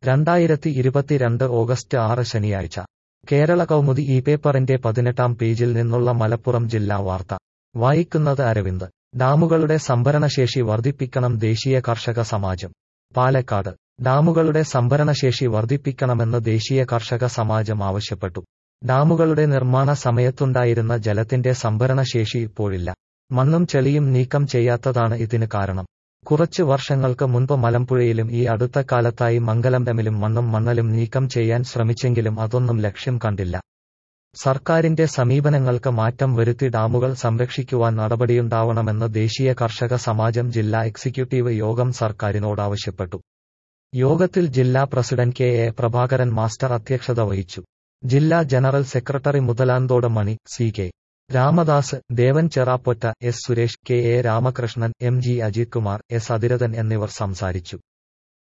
രണ്ടായിരത്തി ഇരുപത്തിരണ്ട് ഓഗസ്റ്റ് ആറ് ശനിയാഴ്ച കേരള കൗമുദി ഈ പേപ്പറിന്റെ പതിനെട്ടാം പേജിൽ നിന്നുള്ള മലപ്പുറം ജില്ലാ വാർത്ത വായിക്കുന്നത് അരവിന്ദ് ഡാമുകളുടെ സംഭരണശേഷി വർദ്ധിപ്പിക്കണം ദേശീയ കർഷക സമാജം പാലക്കാട് ഡാമുകളുടെ സംഭരണശേഷി വർദ്ധിപ്പിക്കണമെന്ന് ദേശീയ കർഷക സമാജം ആവശ്യപ്പെട്ടു ഡാമുകളുടെ നിർമ്മാണ സമയത്തുണ്ടായിരുന്ന ജലത്തിന്റെ സംഭരണശേഷി ഇപ്പോഴില്ല മണ്ണും ചെളിയും നീക്കം ചെയ്യാത്തതാണ് ഇതിന് കാരണം കുറച്ച് വർഷങ്ങൾക്ക് മുൻപ് മലമ്പുഴയിലും ഈ അടുത്ത കാലത്തായി മംഗലം ഡാമിലും മണ്ണും മണ്ണലും നീക്കം ചെയ്യാൻ ശ്രമിച്ചെങ്കിലും അതൊന്നും ലക്ഷ്യം കണ്ടില്ല സർക്കാരിന്റെ സമീപനങ്ങൾക്ക് മാറ്റം വരുത്തി ഡാമുകൾ സംരക്ഷിക്കുവാൻ നടപടിയുണ്ടാവണമെന്ന് ദേശീയ കർഷക സമാജം ജില്ലാ എക്സിക്യൂട്ടീവ് യോഗം സർക്കാരിനോട് ആവശ്യപ്പെട്ടു യോഗത്തിൽ ജില്ലാ president K A Prabhakaran master അധ്യക്ഷത വഹിച്ചു ജില്ലാ general secretary Muthalanthodu Mani C K Ramadas Devan Cherappotta S Suresh K A Ramakrishnan M G Ajith Kumar S Athirathan എന്നിവർ സംസാരിച്ചു